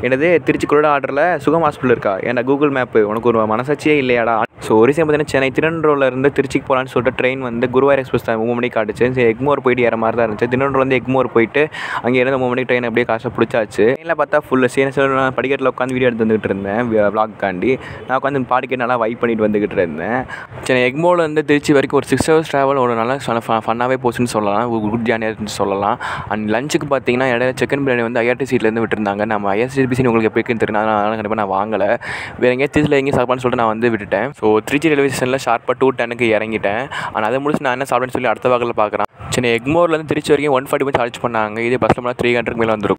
என்னது திருச்சி குருட ஆர்டரில் சுகம் ஹாஸ்பிட்டல் இருக்கா ஏன்னா கூகுள் மேப்பு உனக்கு ஒரு மனசாட்சியே இல்லையாடா ஸோ ஒரு விஷயம் பார்த்தீங்கன்னா சென்னை திருநெல்வேலியில் இருந்து திருச்சிக்கு போகலான்னு சொல்லிட்டு ட்ரெயின் வந்து குருவாயூர் எக்ஸ்பிரஸ் தான் மூணு மணிக்கு காட்டுச்சு சரி எக்மோர் போயிட்டு ஏற மாதிரி தான் இருந்துச்சு திருநெல்வேலிருந்து எக்மோர் போயிட்டு அங்கே இருந்து மூணு மணிக்கு ட்ரெயின் அப்படியே காசை பிடிச்சாச்சு ட்ரெயினில் பார்த்தா ஃபுல்லு சீன நான் படிக்கட்டில் உட்காந்து வீடியோ எடுத்து வந்துகிட்டு இருந்தேன் விளாக்காண்டி நான் உட்காந்து பாடிக்கிட்டு நல்லா வைப் பண்ணிட்டு வந்துக்கிட்டு இருந்தேன் சரி எக்மோவில் வந்து திருச்சி வரைக்கும் ஒரு சிக்ஸ் ஹவர்ஸ் ட்ராவல் ஒரு நல்ல ஃபன்னாகவே போச்சுன்னு சொல்லலாம் ஒரு குட் ஜேர்னியாக இருந்துச்சு சொல்லலாம் அண்ட் லஞ்சுக்கு பார்த்தீங்கன்னா இடையில சிக்கன் பிரியாணி வந்து ஐஆர்டிசிலேருந்து விட்டுருந்தாங்க நம்ம ஐஆர்சிபிசி உங்களுக்கு எப்படி இருக்குன்னு தெரியும் அதனால் கண்டிப்பாக நான் வாங்கலை வேறு எங்கேயும் திருச்சியில் எங்கேயும் சாப்பிட்னு சொல்லிட்டு நான் வந்து விட்டுட்டேன் ஸோ திருச்சி ரயில்வே ஸ்டேஷனில் ஷார்ப்பாக டூ டெனுக்கு இறங்கிட்டேன் ஆனால் அதை முடிச்சு நான் என்ன சாப்பிட்டேன்னு சொல்லி அடுத்த வாக்கில் பார்க்குறேன் சரி எக்மோர்லேருந்து திருச்சி வரைக்கும் ஒன் ஃபார்ட்டி சார்ஜ் பண்ணாங்க இதே பஸ்ஸில் போனால் த்ரீ ஹண்ட்ரட் மேலே வந்துருக்கும்